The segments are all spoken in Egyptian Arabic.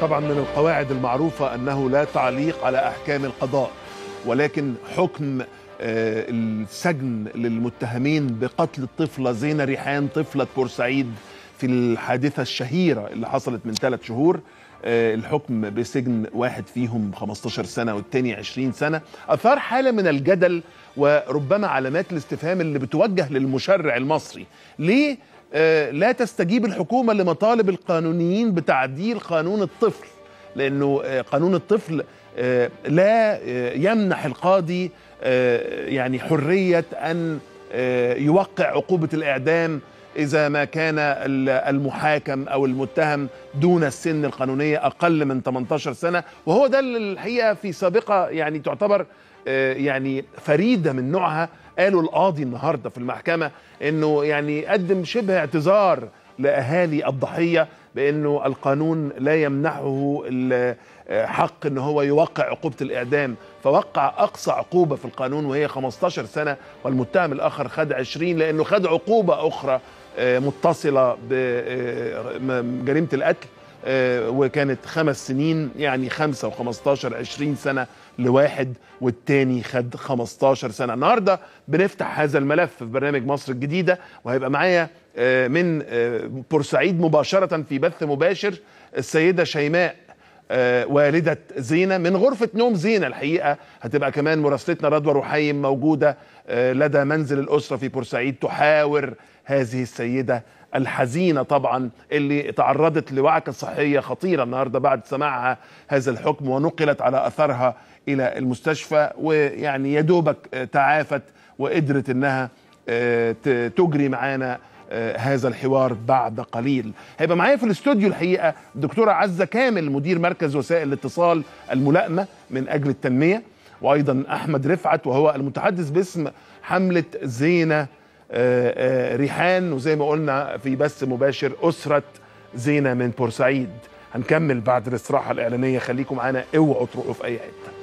طبعا من القواعد المعروفة أنه لا تعليق على أحكام القضاء ولكن حكم آه، السجن للمتهمين بقتل الطفلة زينة ريحان طفلة بورسعيد في الحادثة الشهيرة اللي حصلت من ثلاث شهور آه، الحكم بسجن واحد فيهم 15 سنة والتاني 20 سنة أثار حالة من الجدل وربما علامات الاستفهام اللي بتوجه للمشرع المصري ليه آه، لا تستجيب الحكومة لمطالب القانونيين بتعديل قانون الطفل لأنه آه، قانون الطفل آه، لا آه، يمنح القاضي آه، يعني حرية أن آه، يوقع عقوبة الإعدام إذا ما كان ال- المحاكم أو المتهم دون السن القانونية أقل من 18 سنة وهو ده اللي الحقيقة في سابقة يعني تعتبر آه، يعني فريدة من نوعها قالوا القاضي النهاردة في المحكمة أنه يعني قدم شبه اعتذار لأهالي الضحية بأنه القانون لا يمنحه ال- آه، حق أنه هو يوقع عقوبة الإعدام فوقع أقصى عقوبة في القانون وهي 15 سنة والمتهم الآخر خد 20 لأنه خد عقوبة أخرى آه، متصلة بجريمة القتل آه، وكانت خمس سنين يعني خمسة وخمستاشر عشرين سنة لواحد والتاني خد 15 سنة النهاردة بنفتح هذا الملف في برنامج مصر الجديدة وهيبقى معايا آه، من آه، بورسعيد مباشرة في بث مباشر السيدة شيماء آه، والدة زينة من غرفة نوم زينة الحقيقة هتبقى كمان مراسلتنا رضوى رحيم موجودة آه، لدى منزل الأسرة في بورسعيد تحاور هذه السيدة الحزينة طبعا اللي تعرضت لوعكة صحية خطيرة النهاردة بعد سماعها هذا الحكم ونقلت على أثرها إلى المستشفى ويعني يدوبك آه، تعافت وقدرت إنها آه، ت- تجري معانا آه، هذا الحوار بعد قليل هيبقى معايا في الاستوديو الحقيقه الدكتوره عزه كامل مدير مركز وسائل الاتصال الملائمه من اجل التنميه وايضا احمد رفعت وهو المتحدث باسم حمله زينه آه، آه، ريحان وزي ما قلنا في بث مباشر اسره زينه من بورسعيد هنكمل بعد الاستراحه الاعلانيه خليكم معانا اوعوا تروحوا في اي حته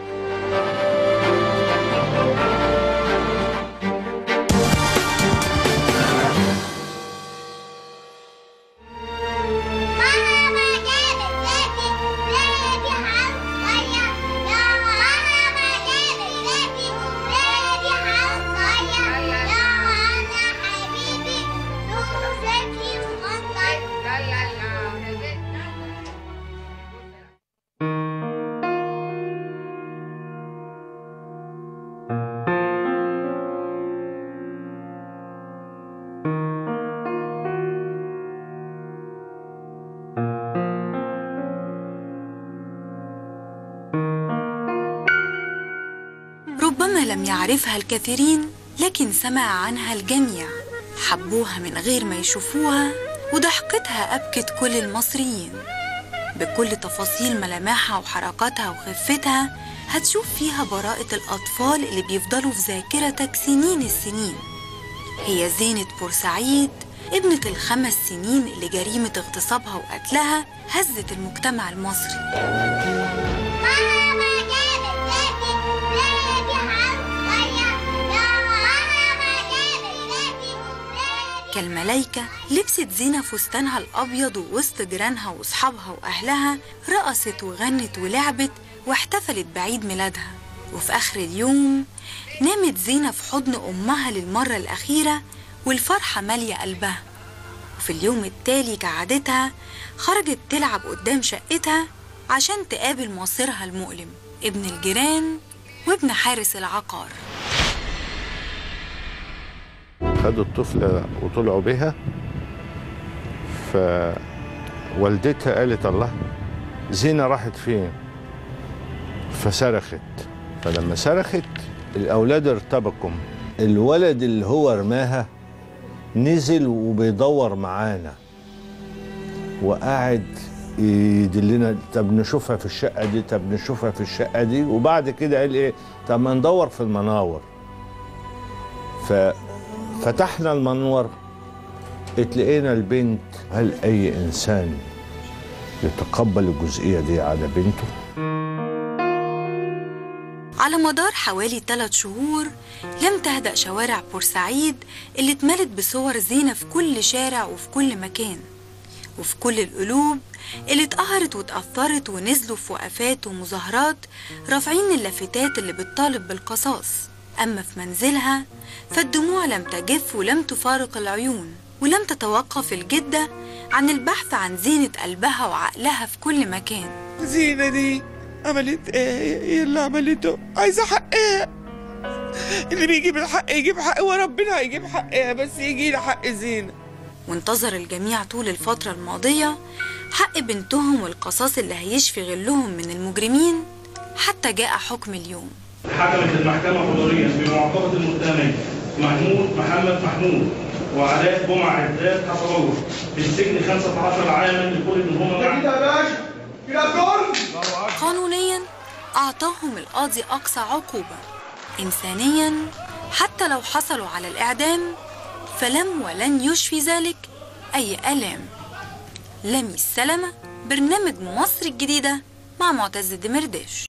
ربما لم يعرفها الكثيرين لكن سمع عنها الجميع حبوها من غير ما يشوفوها وضحكتها أبكت كل المصريين بكل تفاصيل ملامحها وحركاتها وخفتها هتشوف فيها براءة الأطفال اللي بيفضلوا في ذاكرتك سنين السنين هي زينة بورسعيد ابنة الخمس سنين اللي جريمة اغتصابها وقتلها هزت المجتمع المصري كالملايكة لبست زينة فستانها الأبيض ووسط جيرانها وأصحابها وأهلها رقصت وغنت ولعبت واحتفلت بعيد ميلادها وفي آخر اليوم نامت زينة في حضن أمها للمرة الأخيرة والفرحة مالية قلبها وفي اليوم التالي كعادتها خرجت تلعب قدام شقتها عشان تقابل مصيرها المؤلم ابن الجيران وابن حارس العقار خدوا الطفلة وطلعوا بها فوالدتها قالت الله زينة راحت فين فصرخت فلما صرخت الأولاد ارتبكوا الولد اللي هو رماها نزل وبيدور معانا وقاعد يدلنا طب نشوفها في الشقة دي طب نشوفها في الشقة دي وبعد كده قال ايه طب ما ندور في المناور ففتحنا المنور اتلقينا البنت هل اي انسان يتقبل الجزئية دي على بنته على مدار حوالي ثلاث شهور لم تهدأ شوارع بورسعيد اللي اتملت بصور زينة في كل شارع وفي كل مكان وفي كل القلوب اللي اتقهرت واتأثرت ونزلوا في وقفات ومظاهرات رافعين اللافتات اللي بتطالب بالقصاص أما في منزلها فالدموع لم تجف ولم تفارق العيون ولم تتوقف الجدة عن البحث عن زينة قلبها وعقلها في كل مكان زينة دي عملت ايه ايه اللي عملته عايزة حقها اللي بيجيب الحق يجيب حق وربنا هيجيب حقها بس يجي لي حق زينة وانتظر الجميع طول الفترة الماضية حق بنتهم والقصاص اللي هيشفي غلهم من المجرمين حتى جاء حكم اليوم حكمت المحكمة حضوريا بمعاقبة المتهمين محمود محمد محمود وعلاء جمعة عداد حسب الله بالسجن 15 عاما لكل منهما قانونيا أعطاهم القاضي أقصى عقوبة إنسانيا حتى لو حصلوا على الإعدام فلم ولن يشفي ذلك أي ألام لمي السلامة برنامج مصر الجديدة مع معتز الدمرداش